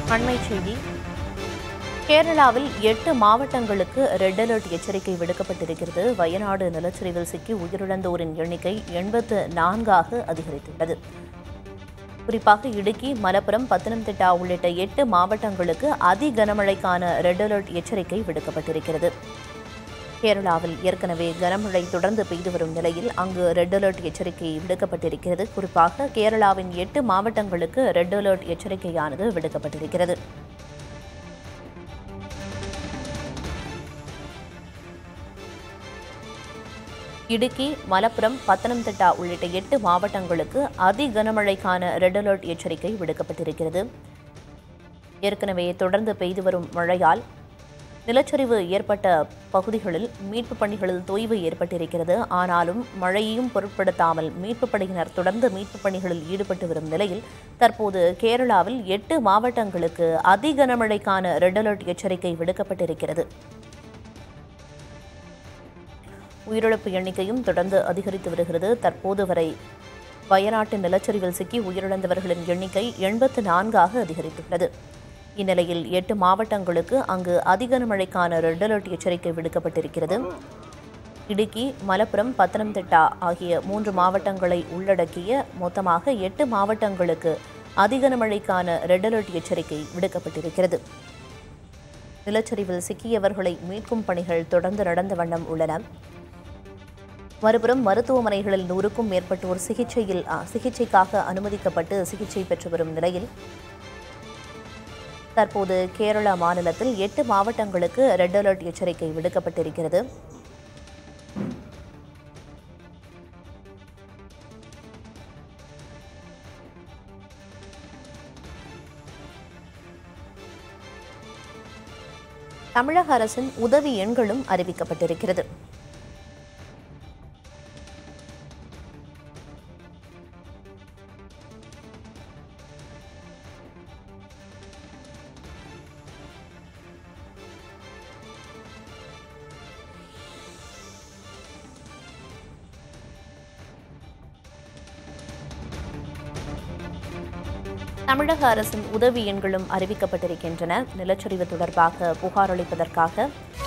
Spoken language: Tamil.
அண்மைச் செய்தி கேரளாவில் எட்டு மாவட்டங்களுக்கு ரெட் அலர்ட் எச்சரிக்கை விடுக்கப்பட்டிருக்கிறது வயநாடு நிலச்சரிவில் சிக்கி உயிரிழந்தோரின் எண்ணிக்கை எண்பத்து நான்காக அதிகரித்துள்ளது குறிப்பாக இடுக்கி மலப்புரம் பத்தனம்திட்டா உள்ளிட்ட எட்டு மாவட்டங்களுக்கு அதி கனமழைக்கான ரெட் அலர்ட் எச்சரிக்கை விடுக்கப்பட்டிருக்கிறது கேரளாவில் ஏற்கனவே கனமழை தொடர்ந்து பெய்து வரும் நிலையில் அங்கு ரெட் அலர்ட் எச்சரிக்கை விடுக்கப்பட்டிருக்கிறது குறிப்பாக கேரளாவின் எட்டு மாவட்டங்களுக்கு ரெட் அலர்ட் எச்சரிக்கையானது விடுக்கப்பட்டிருக்கிறது இடுக்கி மலப்புரம் பத்தனம்திட்டா உள்ளிட்ட எட்டு மாவட்டங்களுக்கு அதி கனமழைக்கான ரெட் அலர்ட் எச்சரிக்கை விடுக்கப்பட்டிருக்கிறது ஏற்கனவே தொடர்ந்து பெய்து வரும் மழையால் நிலச்சரிவு ஏற்பட்ட பகுதிகளில் மீட்புப் பணிகளில் தொய்வு ஏற்பட்டிருக்கிறது ஆனாலும் மழையையும் பொருட்படுத்தாமல் மீட்புப் படையினர் தொடர்ந்து மீட்புப் பணிகளில் ஈடுபட்டு வரும் நிலையில் தற்போது கேரளாவில் எட்டு மாவட்டங்களுக்கு அதி கனமழைக்கான ரெட் அலர்ட் எச்சரிக்கை விடுக்கப்பட்டிருக்கிறது உயிரிழப்பு எண்ணிக்கையும் தொடர்ந்து அதிகரித்து வருகிறது தற்போது வரை வயநாட்டு நிலச்சரிவில் சிக்கி உயிரிழந்தவர்களின் எண்ணிக்கை எண்பத்து நான்காக அதிகரித்துள்ளது இந்நிலையில் எட்டு மாவட்டங்களுக்கு அங்கு அதிக மழைக்கான ரெட் அலர்ட் எச்சரிக்கை விடுக்கப்பட்டிருக்கிறது இடுக்கி மலப்புரம் பத்தனம்திட்டா ஆகிய மூன்று மாவட்டங்களை உள்ளடக்கிய மொத்தமாக எட்டு மாவட்டங்களுக்கு அதிக மழைக்கான ரெட் அலர்ட் எச்சரிக்கை விடுக்கப்பட்டிருக்கிறது நிலச்சரிவில் சிக்கியவர்களை மீட்கும் பணிகள் தொடர்ந்து நடந்த வண்ணம் உள்ளன மறுபுறம் மருத்துவமனைகளில் நூறுக்கும் மேற்பட்டோர் சிகிச்சையில் அ, சிகிச்சைக்காக அனுமதிக்கப்பட்டு சிகிச்சை பெற்று வரும் நிலையில் தற்போது கேரளா மாநிலத்தில் எட்டு மாவட்டங்களுக்கு ரெட் அலர்ட் எச்சரிக்கை விடுக்கப்பட்டிருக்கிறது தமிழக அரசின் உதவி எண்களும் அறிவிக்கப்பட்டிருக்கிறது தமிழக அரசின் உதவி எண்களும் அறிவிக்கப்பட்டிருக்கின்றன நிலச்சரிவு தொடர்பாக புகார் அளிப்பதற்காக